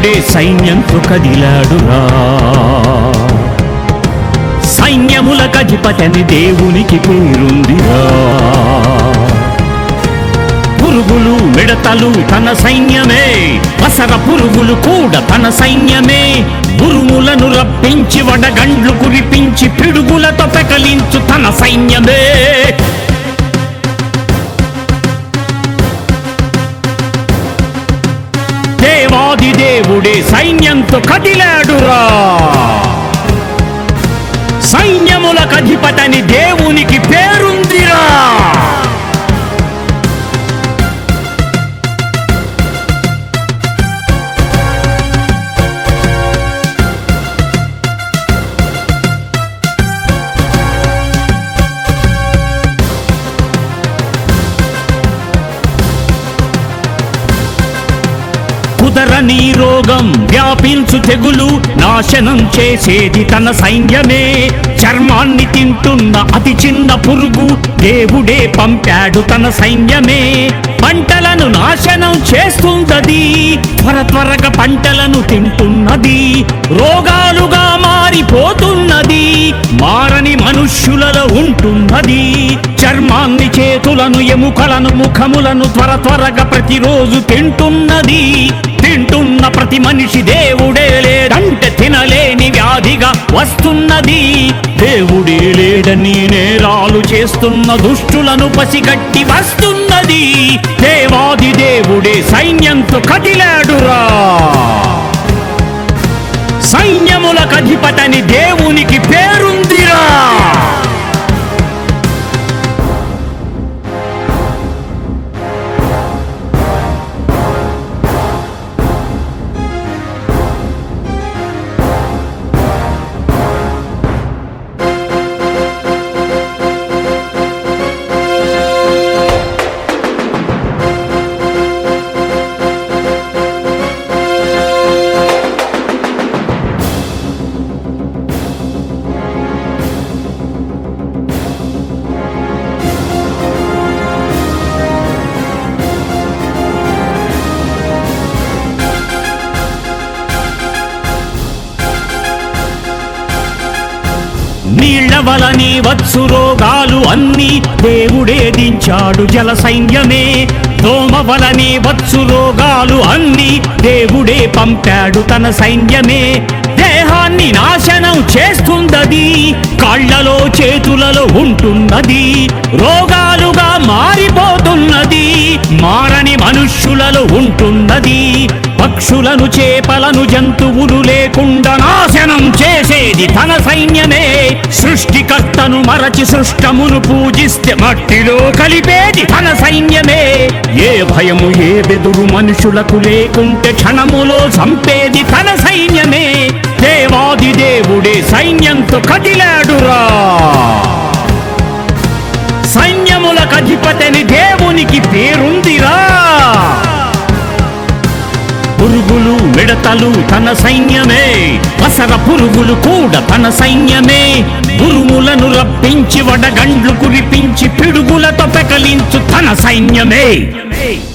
దేవుడే సైన్యంతో కదిలాడురా సైన్యముల కధిపతని దేవునికి పేరుందిరా పురుగులు మిడతలు తన సైన్యమే వసర పురుగులు కూడా తన సైన్యమే ఉరుములను రప్పించి వడగండ్లు కురిపించి పిడుగులతో పెకలించు తన సైన్యమే దేవాది దేవుడే సైన్యంతో కదిలాడురా సైన్యములకు అధిపతని దేవునికి పేరుందిరా కుదరని రోగం వ్యాపించు తెగులు నాశనం చేసేది తన సైన్యమే చర్మాన్ని తింటున్న అతి చిన్న పురుగు దేవుడే పంపాడు తన సైన్యమే పంటలను నాశనం చేస్తుందది త్వర త్వరగా పంటలను తింటున్నది రోగాలుగా మారిపోతున్నది మారని మనుష్యులలో ఉంటున్నది చర్మాన్ని చేతులను ఎముకలను ముఖములను త్వర త్వరగా ప్రతిరోజు తింటున్నది తింటున్న ప్రతి మనిషి దేవుడే లేదంటే తినలేని వ్యాధిగా వస్తున్నది దేవుడే లేడని నేరాలు చేస్తున్న దుష్టులను పసిగట్టి వస్తున్నది దేవాది దేవుడే సైన్యంతో కదిలాడురా సైన్యములకు అధిపతని దేవునికి పేరుందిరా నీళ్ల వలని వచ్చు రోగాలు అన్ని దేవుడే దించాడు జల సైన్యమే దోమ వలని వచ్చు రోగాలు అన్ని దేవుడే పంపాడు తన సైన్యమే దేహాన్ని నాశనం చేస్తుందది కాళ్లలో చేతులలో ఉంటున్నది రోగాలుగా మారిపోతున్నది మారని మనుష్యులలో ఉంటున్నది పక్షులను చేపలను జంతువులు లేకుండా నాశనం చేసేది తన సైన్యమే సృష్టికర్తను మరచి సృష్టమును పూజిస్తే మట్టిలో కలిపేది తన సైన్యమే ఏ భయము ఏ బెదురు మనుషులకు లేకుంటే క్షణములో చంపేది తన సైన్యమే దేవాది దేవుడే సైన్యంతో కదిలాడురా సైన్యములకు అధిపతిని దేవునికి పేరుందిరా పురుగులు మిడతలు తన సైన్యమే వసర పురుగులు కూడా తన సైన్యమే ఉరుములను రప్పించి వడగండ్లు కురిపించి పిడుగులతో పెకలించు తన సైన్యమే